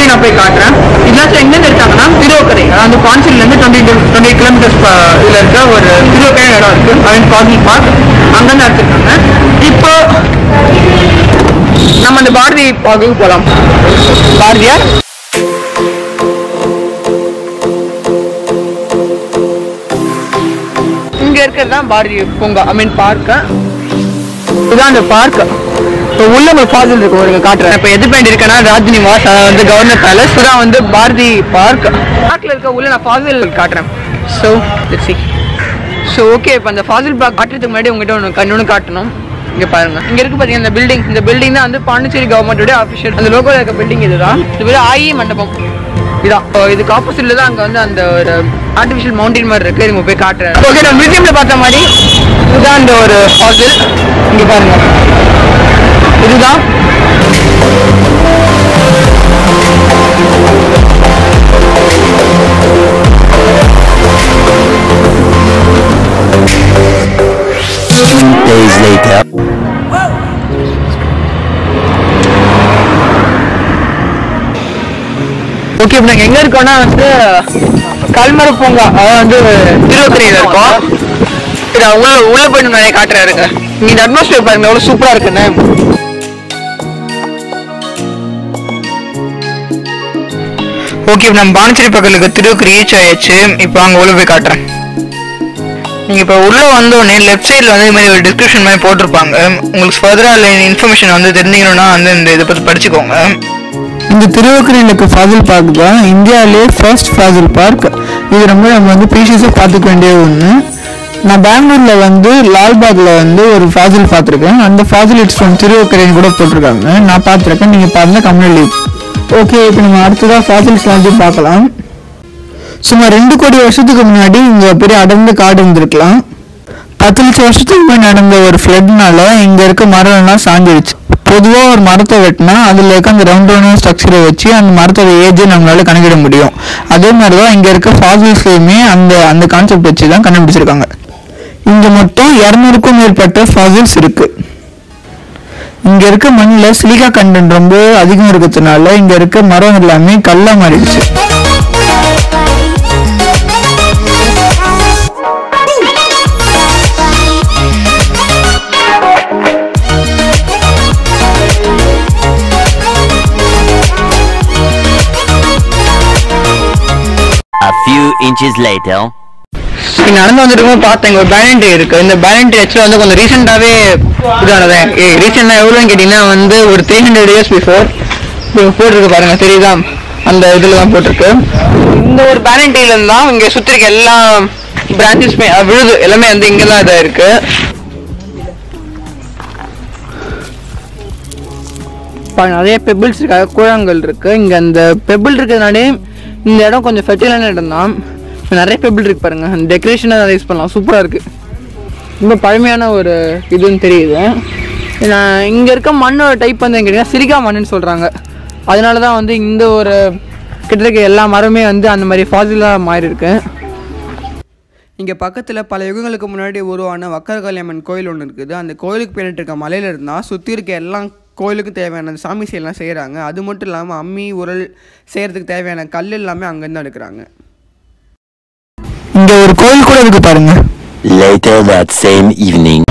அதையும் நான் போய் காட்டுறேன் இதெல்லாம் எங்கேருந்து எடுத்தாங்கன்னா திருவக்கரை அதாவது பாண்டிச்சேரியிலேருந்து டுவெண்ட்டி டுவெண்ட்டி கிலோமீட்டர்ஸ் இதில் இருக்க ஒரு திருவக்கரை இடம் இருக்கு அவன் பாதி பார்க் அங்கேருந்து எடுத்துருக்காங்க இப்போ நம்ம அந்த பாரதி பார்க்குக்கு போகலாம் பாரதியார் இங்க இருக்கிறது தான் பாரதி பூங்கா ஐ மீன் பார்க்கு இதுதான் அந்த பார்க் இப்போ உள்ள ஒரு ஃபாசில் இருக்கு ஒரு காட்டுறேன் இப்போ எது பேண்ட் இருக்கேன்னா ராஜ் நிவாஸ் அதாவது வந்து கவர்னர் பேலஸ் தான் வந்து பாரதி பார்க் பார்க்ல இருக்க உள்ள நான் ஃபாசில் காட்டுறேன் ஸோ சி ஸோ ஓகே இப்போ அந்த ஃபாசில் பார்க் காட்டுறதுக்கு முன்னாடி உங்ககிட்ட ஒன்று கண்ணொன்று காட்டணும் இங்க பாருங்க இங்க இருக்கு பாத்தீங்கன்னா இந்த பில்டிங் இந்த பில்டிங் தான் வந்து பாண்டிச்சேரி கவர்மெண்டோட ஆஃபிஷியல் அந்த லோகோல இருக்க பில்டிங் இதுதான் இது பேர் ஆயி மண்டபம் இதான் இப்போ இதுக்கு ஆப்போசிட்ல தான் அங்க வந்து அந்த ஒரு ஆர்டிஃபிஷியல் மவுண்டன் மாதிரி இருக்கு நம்ம போய் காட்டுறேன் ஓகே நான் மியூசியம்ல பார்த்த மாதிரி இதுதான் இந்த ஒரு ஃபாசில் இங்க பாருங்க இதுதான் Two days later. ஓகே இப்போ நாங்கள் எங்கே இருக்கோம்னா வந்து கல்மர பூங்கா அதாவது வந்து திருவக்கரையில் இருக்கோம் சரி உள்ள உள்ள போய் நிறைய காட்டுறாருங்க இங்க இந்த அட்மாஸ்பியர் பாருங்க எவ்வளோ சூப்பராக இருக்குன்னு ஓகே இப்போ நம்ம பாண்டிச்சேரி பக்கத்தில் இருக்க திருவுக்கு ரீச் ஆயாச்சு இப்போ அங்கே உள்ள போய் காட்டுறேன் நீங்கள் இப்போ உள்ளே வந்தோடனே லெஃப்ட் சைடில் வந்து இது மாதிரி ஒரு டிஸ்கிரிப்ஷன் மாதிரி போட்டிருப்பாங்க உங்களுக்கு ஃபர்தராக இன்ஃபர்மேஷன் வந்து தெரிஞ்சுக்கணும்னா வந்து இந்த இதை பற்றி படிச்சுக்கோங்க இந்த திருவக்கரையில் இருக்க ஃபாசில் பார்க் தான் இந்தியாவிலே ஃபர்ஸ்ட் ஃபாசில் பார்க் இது ரொம்ப நம்ம வந்து ப்ரீஷியஸாக பார்த்துக்க வேண்டிய ஒன்று நான் பெங்களூரில் வந்து லால்பாகில் வந்து ஒரு ஃபாசில் பார்த்துருக்கேன் அந்த ஃபாசில் இட்ஸ் ஃப்ரம் திருவக்கரைன்னு கூட போட்டிருக்காங்க நான் பார்த்துருக்கேன் நீங்கள் பாருங்க கம்யூனல் லீவ் ஓகே இப்போ நம்ம அடுத்ததாக ஃபாசில்ஸ் எல்லாத்தையும் பார்க்கலாம் சுமார் ரெண்டு கோடி வருஷத்துக்கு முன்னாடி இங்கே பெரிய அடர்ந்த காடு இருந்திருக்கலாம் பத்து லட்சம் வருஷத்துக்கு முன்னாடி நடந்த ஒரு ஃப்ளட்னால இங்க இருக்க மரம் எல்லாம் சாஞ்சிருச்சு பொதுவா ஒரு மரத்தை வெட்டினா அதுல இருக்க அந்த ரவுண்டான ஸ்ட்ரக்சரை வச்சு அந்த மரத்தோட ஏஜ் நம்மளால கணக்கிட முடியும் அதே மாதிரி தான் இங்க இருக்க ஃபாசில்ஸ்லயுமே அந்த அந்த கான்செப்ட் வச்சு தான் கண்டுபிடிச்சிருக்காங்க இங்க மொத்தம் இரநூறுக்கும் மேற்பட்ட ஃபாசில்ஸ் இருக்கு இங்க இருக்க மண்ணில் சிலிக்கா கண்டென்ட் ரொம்ப அதிகம் இருக்கிறதுனால இங்க இருக்க மரம் எல்லாமே கல்லா மாறிடுச்சு A few inches later. நீ நடந்து வந்துட்டு பார்த்தேன் இங்க ஒரு பேலண்ட்ரி இருக்கு இந்த பேலண்ட்ரி ஆக்சுவலாக வந்து கொஞ்சம் ரீசெண்டாகவே இதானது ரீசெண்டாக எவ்வளோன்னு கேட்டிங்கன்னா வந்து ஒரு த்ரீ ஹண்ட்ரட் இயர்ஸ் பிஃபோர் போட்டிருக்கு பாருங்க தெரியுதா அந்த இதில் தான் போட்டிருக்கு இந்த ஒரு பேலண்ட்ரியில தான் இங்கே சுற்றி இருக்க எல்லா பிரான்ச்சஸ்மே விழுது எல்லாமே வந்து இங்கே தான் இதாக இருக்கு பாருங்க நிறைய பெபிள்ஸ் இருக்காங்க கூழாங்கல் இருக்கு இங்க அந்த பெபிள் இருக்கிறதுனாலே இந்த இடம் கொஞ்சம் ஃபெர்டிலான இடம் தான் நிறைய பெபிள் இருக்கு பாருங்க அந்த டெக்கரேஷனாக அதை யூஸ் பண்ணலாம் சூப்பராக இருக்கு ரொம்ப பழமையான ஒரு இதுன்னு தெரியுது நான் இங்க இருக்க மண்ணோட டைப் வந்து கேட்டீங்கன்னா சிலிக்கா மண்ணுன்னு சொல்றாங்க அதனால தான் வந்து இந்த ஒரு கிட்டத்தட்ட எல்லா மரமே வந்து அந்த மாதிரி ஃபாசிலாக மாறி இருக்கு இங்கே பக்கத்தில் பல யுகங்களுக்கு முன்னாடி உருவான வக்கரகாளியம்மன் கோயில் ஒன்று இருக்குது அந்த கோயிலுக்கு பின்னாடி இருக்க மலையில இருந்தால் சுற்றி இருக்க எல்லாம் கோயிலுக்கும் தேவையான அந்த சாமி செயலாம் செய்கிறாங்க அது மட்டும் இல்லாமல் அம்மி உரல் செய்கிறதுக்கு தேவையான கல் எல்லாமே அங்கேருந்து தான் எடுக்கிறாங்க இங்க ஒரு கோயில் கூட இருக்கு பாருங்க Later that same evening.